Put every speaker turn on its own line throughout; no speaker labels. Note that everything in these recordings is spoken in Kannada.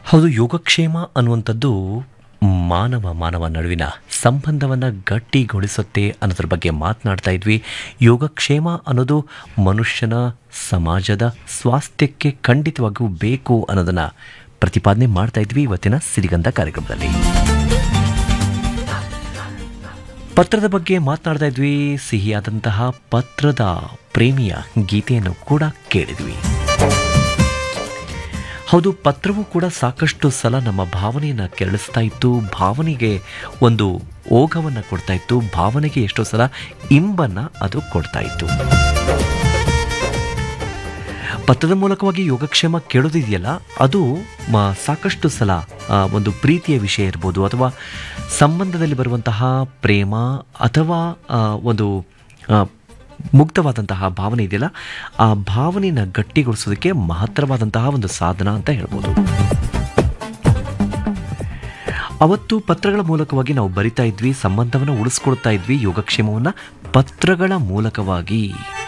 ಹೌದು ಯೋಗಕ್ಷೇಮ ಅನ್ನುವಂಥದ್ದು ಮಾನವ ಮಾನವ ನಡುವಿನ ಸಂಬಂಧವನ್ನು ಗಟ್ಟಿಗೊಳಿಸುತ್ತೆ ಅನ್ನೋದ್ರ ಬಗ್ಗೆ ಮಾತನಾಡ್ತಾ ಇದ್ವಿ ಯೋಗಕ್ಷೇಮ ಅನ್ನೋದು ಮನುಷ್ಯನ ಸಮಾಜದ ಸ್ವಾಸ್ಥ್ಯಕ್ಕೆ ಖಂಡಿತವಾಗಿಯೂ ಬೇಕು ಅನ್ನೋದನ್ನು ಪ್ರತಿಪಾದನೆ ಮಾಡ್ತಾ ಇದ್ವಿ ಇವತ್ತಿನ ಸಿರಿಗಂಧ ಕಾರ್ಯಕ್ರಮದಲ್ಲಿ ಪತ್ರದ ಬಗ್ಗೆ ಮಾತನಾಡ್ತಾ ಇದ್ವಿ ಸಿಹಿಯಾದಂತಹ ಪತ್ರದ ಪ್ರೇಮಿಯ ಗೀತೆಯನ್ನು ಕೂಡ ಕೇಳಿದ್ವಿ ಹೌದು ಪತ್ರವೂ ಕೂಡ ಸಾಕಷ್ಟು ಸಲ ನಮ್ಮ ಭಾವನೆಯನ್ನು ಕೆರಳಿಸ್ತಾ ಇತ್ತು ಭಾವನೆಗೆ ಒಂದು ಓಘವನ್ನು ಕೊಡ್ತಾ ಇತ್ತು ಭಾವನೆಗೆ ಎಷ್ಟೋ ಸಲ ಇಂಬನ್ನು ಅದು ಕೊಡ್ತಾ ಇತ್ತು ಪತ್ರದ ಮೂಲಕವಾಗಿ ಯೋಗಕ್ಷೇಮ ಕೇಳೋದಿದೆಯಲ್ಲ ಅದು ಮ- ಸಾಕಷ್ಟು ಸಲ ಆ, ಒಂದು ಪ್ರೀತಿಯ ವಿಷಯ ಇರ್ಬೋದು ಅಥವಾ ಸಂಬಂಧದಲ್ಲಿ ಬರುವಂತಹ ಪ್ರೇಮ ಅಥವಾ ಆ, ಒಂದು ಆ, ಮುಕ್ತವಾದಂತಹ ಭಾವನೆ ಇದೆಯಲ್ಲ ಆ ಭಾವನೆಯನ್ನು ಗಟ್ಟಿಗೊಳಿಸೋದಕ್ಕೆ ಮಹತ್ತರವಾದಂತಹ ಒಂದು ಸಾಧನ ಅಂತ ಹೇಳ್ಬೋದು ಅವತ್ತು ಪತ್ರಗಳ ಮೂಲಕವಾಗಿ ನಾವು ಬರಿತಾ ಇದ್ವಿ ಸಂಬಂಧವನ್ನು ಉಳಿಸ್ಕೊಳ್ತಾ ಇದ್ವಿ ಯೋಗಕ್ಷೇಮವನ್ನು ಪತ್ರಗಳ ಮೂಲಕವಾಗಿ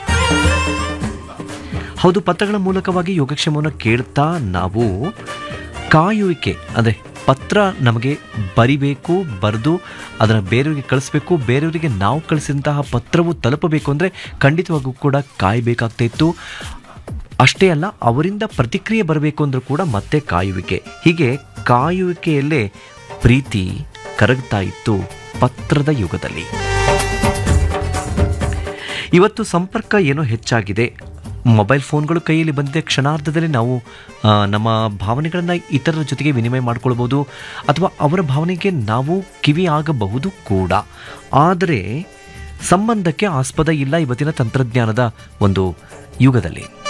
ಹೌದು ಪತ್ರಗಳ ಮೂಲಕವಾಗಿ ಯೋಗಕ್ಷೇಮವನ್ನು ಕೇಳ್ತಾ ನಾವು ಕಾಯುವಿಕೆ ಅಂದರೆ ಪತ್ರ ನಮಗೆ ಬರಿಬೇಕು ಬರೆದು ಅದನ್ನು ಬೇರೆಯವರಿಗೆ ಕಳಿಸ್ಬೇಕು ಬೇರೆಯವರಿಗೆ ನಾವು ಕಳಿಸಿದಂತಹ ಪತ್ರವು ತಲುಪಬೇಕು ಅಂದರೆ ಖಂಡಿತವಾಗೂ ಕೂಡ ಕಾಯಬೇಕಾಗ್ತಾ ಇತ್ತು ಅಷ್ಟೇ ಅಲ್ಲ ಅವರಿಂದ ಪ್ರತಿಕ್ರಿಯೆ ಬರಬೇಕು ಅಂದರೂ ಕೂಡ ಮತ್ತೆ ಕಾಯುವಿಕೆ ಹೀಗೆ ಕಾಯುವಿಕೆಯಲ್ಲೇ ಪ್ರೀತಿ ಕರಗ್ತಾ ಇತ್ತು ಪತ್ರದ ಯುಗದಲ್ಲಿ ಇವತ್ತು ಸಂಪರ್ಕ ಏನೋ ಹೆಚ್ಚಾಗಿದೆ ಮೊಬೈಲ್ ಫೋನ್ಗಳು ಕೈಯಲ್ಲಿ ಬಂದಿದೆ ಕ್ಷಣಾರ್ಧದಲ್ಲಿ ನಾವು ಆ, ನಮ್ಮ ಭಾವನೆಗಳನ್ನು ಇತರರ ಜೊತೆಗೆ ವಿನಿಮಯ ಮಾಡ್ಕೊಳ್ಬೋದು ಅಥವಾ ಅವರ ಭಾವನೆಗೆ ನಾವು ಕಿವಿ ಆಗಬಹುದು ಕೂಡ ಆದರೆ ಸಂಬಂಧಕ್ಕೆ ಆಸ್ಪದ ಇಲ್ಲ ಇವತ್ತಿನ ತಂತ್ರಜ್ಞಾನದ ಒಂದು ಯುಗದಲ್ಲಿ